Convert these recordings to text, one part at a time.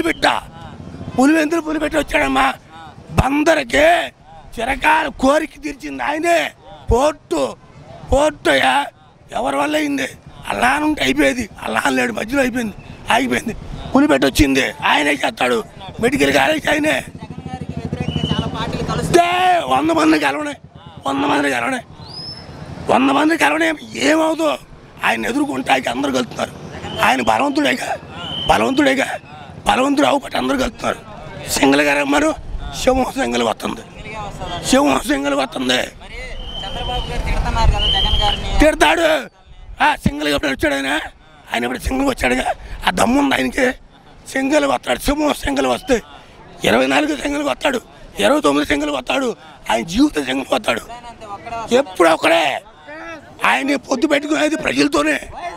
పులిబిట్ట పులివెందులు పులిబిట్ట వచ్చాడమ్మా బందరికి చిరకాల కోరిక తీర్చింది ఆయనే పోర్టు పోర్టు అయ్యా ఎవరి వల్ల అయింది అల్లా ఉంటే అయిపోయేది అల్లా లేడు మధ్యలో అయిపోయింది ఆగిపోయింది పులిబెట్ట వచ్చింది ఆయనే చేస్తాడు మెడికల్ కాలేజ్ ఆయనే జగన్ గారికి వ్యతిరేకంగా చాలా పార్టీలు కలుస్తాయి వస్తే వంద మంది కలవనే వంద మంది కలవనే వంద మంది కలవనే ఏమవుతుందో ఆయన ఎదుర్కొంటాకి అందరు కలుతున్నారు ఆయన బలవంతుడేగా బలవంతుడేగా బలవంతుడు అవుపట్టి అందరు కలుతున్నారు సింగల్ గారు అమ్మారు శివం సింగల్ వస్తుంది సింగిల్గా వస్తుందండి శివం సింగల్ వస్తుంది మరి చంద్రబాబు గారు తిడుతున్నారు కదా జగన్ గారిని తిడతాడు ఆ సింగల్ ఎప్పుడు వచ్చాడు ఆయన ఆయన ఇప్పుడు సింగల్ వచ్చాడుగా ఆ దమ్ము ఉంది ఆయనకి సింగల్ వస్తాడు సింహం సింగల్ వస్తే ఇరవై నాలుగు సింగల్ వస్తాడు ఇరవై తొమ్మిది సింగల్ వస్తాడు ఆయన జీవిత సింగల్ వస్తాడు ఆయన అంతే ఒక్కడే ఎప్పుడు ఒకడే ఆయన పొద్దు పెట్టుకునేది ప్రజలతోనే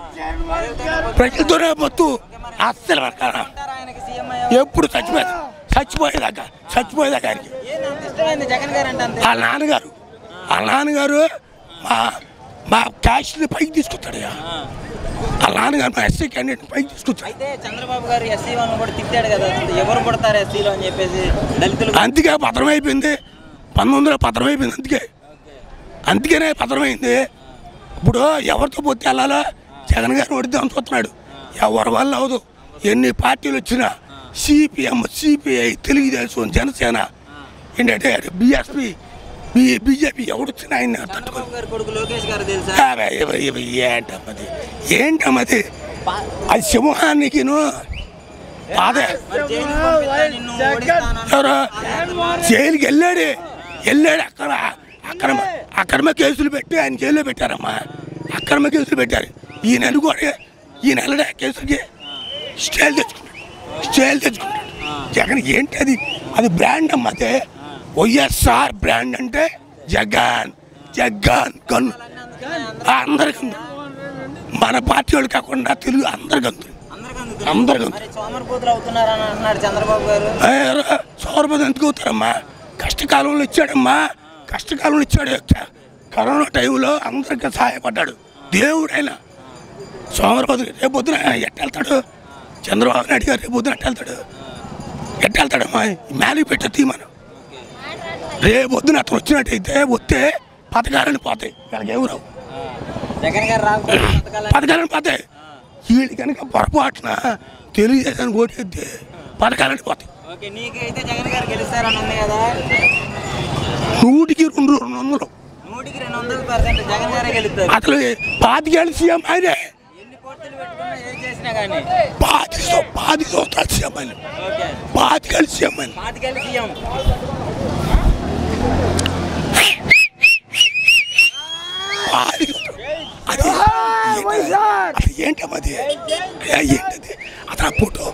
ప్రజలతోనే పొత్తు అస్సలు పడతారా వస్తారు ఆయనకి సీఎం అయ్యే ఎప్పుడు చచ్చిపోయేది చచ్చిపోయేదాకా చచ్చిపోయేదాకా ఆయనకి ఏంది అంత ఇష్టమైంది జగన్ గారు అంటే అంతే వాళ్ళ నాన్నగారు వాళ్ళ నాన్నగారు మా మా క్యాష్ని పైకి తీసుకొచ్చాడు వాళ్ళ నాన్నగారు మా ఎస్సీ క్యాండిడేట్ పైకి తీసుకొచ్చాడు అయితే చంద్రబాబు గారు ఎస్సీ వాళ్ళని కూడా తిట్టాడు కదా ఎవరు పుడతారు ఎస్సీలో అని చెప్పేసి దళితులు అందుకే పత్రం అయిపోయింది పంతొమ్మిది వందల పత్రం అయిపోయింది అందుకే అందుకనే పత్రమైంది ఇప్పుడు ఎవరితో పొత్తి వెళ్ళాలో జగన్ గారు వడిద్దాం చూస్తున్నాడు ఎవరి వల్ల అవదు ఎన్ని పార్టీలు వచ్చినా సిపిఎం సిపిఐ తెలుగుదేశం జనసేన ఏంటంటే బీఎస్పీ బీ బీజేపీ ఎవడొచ్చినా ఆయన తట్టుకో చంద్రబాబు గారి కొడుకు లోకేష్ గారు తెలుసా అబ్బే, ఇవ- ఇవ ఏంటమ్మది ఏంటమ్మది అది సింహానికిను అదే మరి జైలుకి పంపిస్తా నిన్ను ఓడిస్తాను ఎవరు జైలుకి వెళ్ళాడు వెళ్ళాడు అక్కడ అక్రమ అక్రమ కేసులు పెట్టి ఆయన జైల్లో పెట్టారమ్మా అక్రమ కేసులు పెట్టారు ఈ నెల కూడా ఈ నెల కేసులకి స్టేల్ తెచ్చుకుంటాడు స్టేల్ తెచ్చుకుంటాడు జగన్ ఏంటి అది అది బ్రాండ్ అమ్మా అదే వైఎస్ఆర్ బ్రాండ్ అంటే జగన్ జగన్ గన్ అందరికి ఉంది. మన పార్టీ వాళ్ళు కాకుండా తెలుగు అందరికి ఉంది అందరికీ అందుతుంది. అందరికి ఉంది మరి సోమరిపోతులు అవుతున్నారని అంటున్నాడు చంద్రబాబు గారు సౌరభం ఎందుకు అవుతారమ్మా కష్టకాలంలో ఇచ్చాడమ్మా కష్టకాలంలో ఇచ్చాడు చ- కరోనా టైంలో అందరికీ సహాయపడ్డాడు దేవుడైన సోమరపతి రేపు పొద్దున ఎట్ట వెళ్తాడు చంద్రబాబు నాయుడు గారు రేపు పొద్దున ఎట్ట వెళ్తాడు ఎట్ట వెళ్తాడమ్మా మేలు పెట్టే తీమను రేపు పొద్దున అతను వచ్చినట్టయితే వస్తే పథకాలని పోతాయి వీళ్ళకి ఏమి రావు జగన్ గారు రాకపోతే పథకాలు పథకాలని పోతాయి వీళ్ళు కనుక పొరపాటున తెలుగుదేశానికి ఓటేస్తే పథకాలని పోతాయి ఓకే నీకైతే జగన్ గారు గెలుస్తారని ఉంది కదా నూటికి రెండు రెండు వందలు నూటికి రెండు వందల పర్సెంట్ జగన్ గారే గెలుస్తారు అసలు పాతికేళ్ళ సీఎం ఆయనే ఎన్ని పోటీలు పెట్టుకున్నా ఏం చేసినా కానీ పాతి సం- పాతి సంవత్సరాల సీఎం ఆయన ఓకే పాతికేళ్ళ సీఎం ఆయన పాతికేళ్ళ సీఎం పాతిక అది ఏంటి? అది ఏంటమ్మా అది అయ్యా, ఏంటది అతను ఫోటో